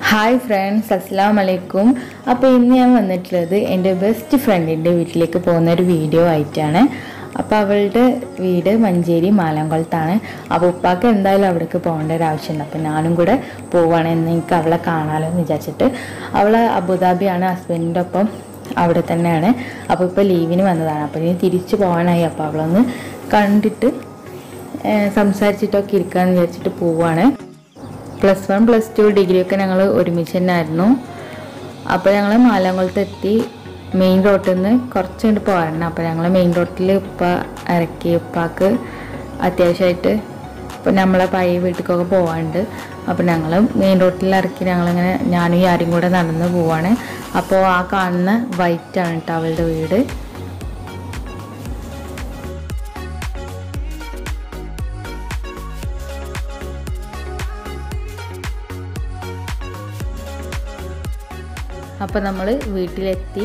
hi friends അസ്സാം വലൈക്കും അപ്പോൾ ഇന്ന് ഞാൻ വന്നിട്ടുള്ളത് എൻ്റെ ബെസ്റ്റ് ഫ്രണ്ടിൻ്റെ വീട്ടിലേക്ക് പോകുന്ന ഒരു വീഡിയോ ആയിട്ടാണ് അപ്പോൾ അവളുടെ വീട് മഞ്ചേരി മാലംകുളത്താണ് അപ്പോൾ ഉപ്പാക്ക് എന്തായാലും അവിടേക്ക് പോകേണ്ട ഒരു ആവശ്യമുണ്ട് അപ്പോൾ ഞാനും കൂടെ പോവുകയാണ് എന്ന് എനിക്ക് അവളെ കാണാമല്ലോ എന്ന് വിചാരിച്ചിട്ട് അവൾ അബുദാബിയാണ് ഹസ്ബൻഡിൻ്റെ ഒപ്പം അവിടെ തന്നെയാണ് അപ്പോൾ ഇപ്പോൾ ലീവിന് വന്നതാണ് അപ്പോൾ ഇനി തിരിച്ചു പോകാനായി അപ്പോൾ അവളൊന്ന് കണ്ടിട്ട് ഏഹ് സംസാരിച്ചിട്ടൊക്കെ ഇരിക്കാമെന്ന് വിചാരിച്ചിട്ട് പോവുകയാണ് plus one plus two degree ഒക്കെ ഞങ്ങൾ ഒരുമിച്ച് തന്നെ ആയിരുന്നു അപ്പോൾ ഞങ്ങൾ മാലാങ്കുളത്ത് എത്തി മെയിൻ റോട്ടിൽ നിന്ന് കുറച്ച് കണ്ട് പോകാറുണ്ട് അപ്പോൾ ഞങ്ങൾ മെയിൻ റോട്ടിൽ ഉപ്പ ഇറക്കി ഉപ്പാക്ക് അത്യാവശ്യമായിട്ട് ഇപ്പോൾ നമ്മളെ പഴയ വീട്ടിലേക്കൊക്കെ പോകാനുണ്ട് അപ്പോൾ ഞങ്ങൾ മെയിൻ റോട്ടിൽ ഇറക്കി ഞങ്ങളിങ്ങനെ ഞാനും ഈ ആരും കൂടെ നടന്ന് പോവാണ് അപ്പോൾ ആ കാണുന്ന വൈറ്റാണ് കേട്ടോ അവളുടെ വീട് അപ്പോൾ നമ്മൾ വീട്ടിലെത്തി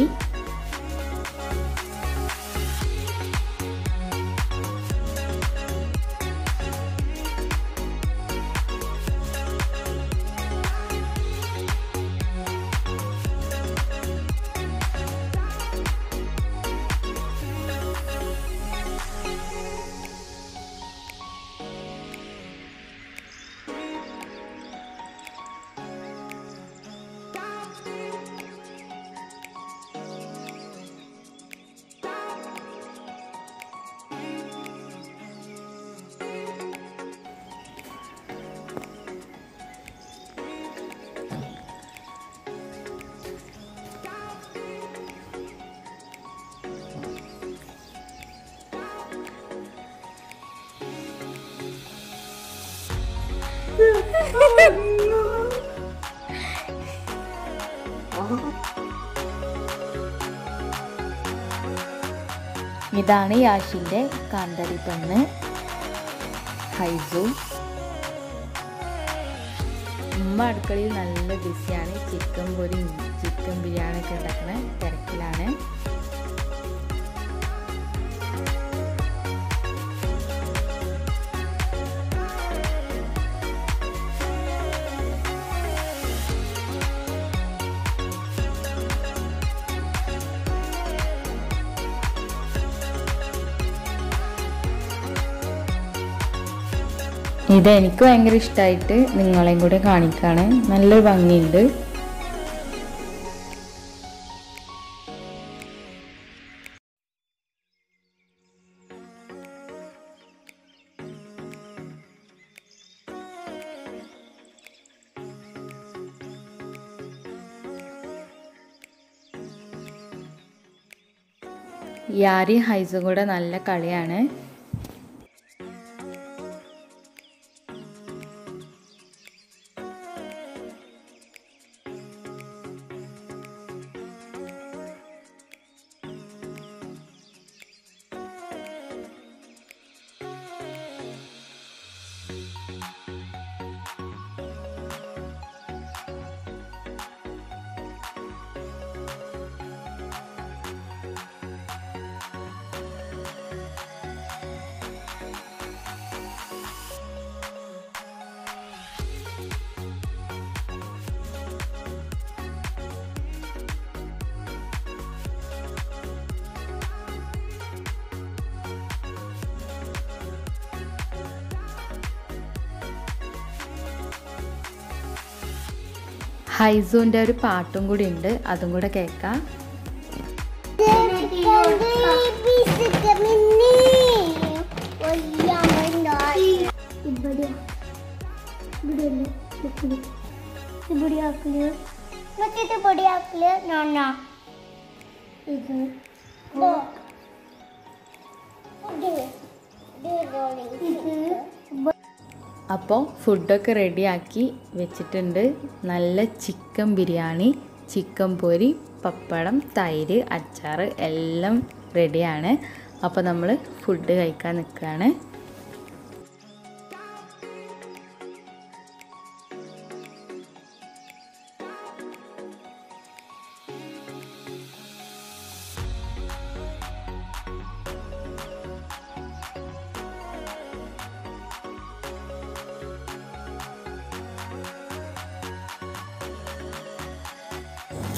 ഇതാണ് യാഷിൻ്റെ കാന്തരി പെണ്ണ് ഹൈസു ഉമ്മ അടുക്കളയിൽ നല്ല ബിസിയാണ് ചിക്കൻ പൊരി ചിക്കൻ ബിരിയാണി ഒക്കെ ഉണ്ടാക്കുന്ന തിരക്കിലാണ് ഇത് എനിക്ക് ഭയങ്കര ഇഷ്ടമായിട്ട് നിങ്ങളെയും കൂടെ കാണിക്കാണ് നല്ലൊരു ഭംഗിയുണ്ട് യാരി ഹൈസും കൂടെ നല്ല കളിയാണ് ഹൈസൂൻ്റെ ഒരു പാട്ടും കൂടി ഉണ്ട് അതും കൂടെ കേൾക്കാം മറ്റേ പൊടിയാക്കല് നോണ്ണ ഇത് ഇത് അപ്പോൾ ഫുഡൊക്കെ റെഡിയാക്കി വെച്ചിട്ടുണ്ട് നല്ല ചിക്കൻ ബിരിയാണി ചിക്കൻ പൊരി പപ്പടം തൈര് അച്ചാർ എല്ലാം റെഡിയാണ് അപ്പോൾ നമ്മൾ ഫുഡ് കഴിക്കാൻ നിൽക്കുകയാണ്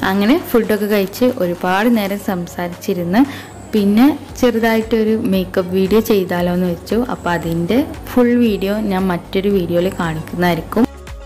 അങ്ങനെ ഫുഡൊക്കെ കഴിച്ച് ഒരുപാട് നേരം സംസാരിച്ചിരുന്ന് പിന്നെ ചെറുതായിട്ടൊരു മേക്കപ്പ് വീഡിയോ ചെയ്താലോ എന്ന് വെച്ചു അപ്പോൾ അതിൻ്റെ ഫുൾ വീഡിയോ ഞാൻ മറ്റൊരു വീഡിയോയിൽ കാണിക്കുന്നതായിരിക്കും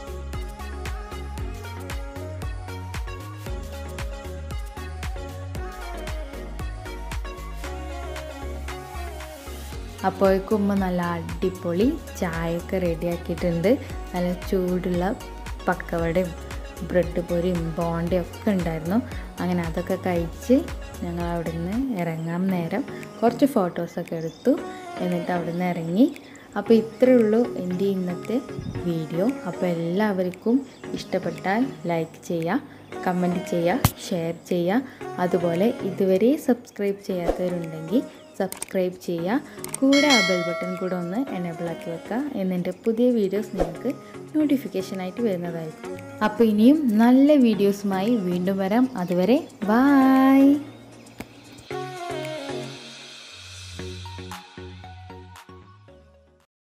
അപ്പോഴേക്കും ഉമ്മ നല്ല അടിപൊളി ചായയൊക്കെ റെഡിയാക്കിയിട്ടുണ്ട് നല്ല ചൂടുള്ള പക്കവടയും ബ്രെഡ് പൊരിയും ബോണ്ടയും ഒക്കെ ഉണ്ടായിരുന്നു അങ്ങനെ അതൊക്കെ കഴിച്ച് ഞങ്ങൾ അവിടെ നിന്ന് ഇറങ്ങാൻ നേരം കുറച്ച് ഫോട്ടോസൊക്കെ എടുത്തു എന്നിട്ട് അവിടെ നിന്ന് ഇറങ്ങി അപ്പോൾ ഇത്രയേ ഉള്ളൂ എൻ്റെ ഇന്നത്തെ വീഡിയോ അപ്പോൾ എല്ലാവർക്കും ഇഷ്ടപ്പെട്ടാൽ ലൈക്ക് ചെയ്യുക കമൻറ്റ് ചെയ്യുക ഷെയർ ചെയ്യുക അതുപോലെ ഇതുവരെ സബ്സ്ക്രൈബ് ചെയ്യാത്തവരുണ്ടെങ്കിൽ സബ്സ്ക്രൈബ് ചെയ്യുക കൂടെ ആ ബെൽ ബട്ടൺ കൂടെ ഒന്ന് എനേബിൾ ആക്കി വെക്കുക എന്നിൻ്റെ പുതിയ വീഡിയോസ് നിങ്ങൾക്ക് നോട്ടിഫിക്കേഷനായിട്ട് വരുന്നതായിരിക്കും അപ്പോൾ ഇനിയും നല്ല വീഡിയോസുമായി വീണ്ടും വരാം അതുവരെ ബായ്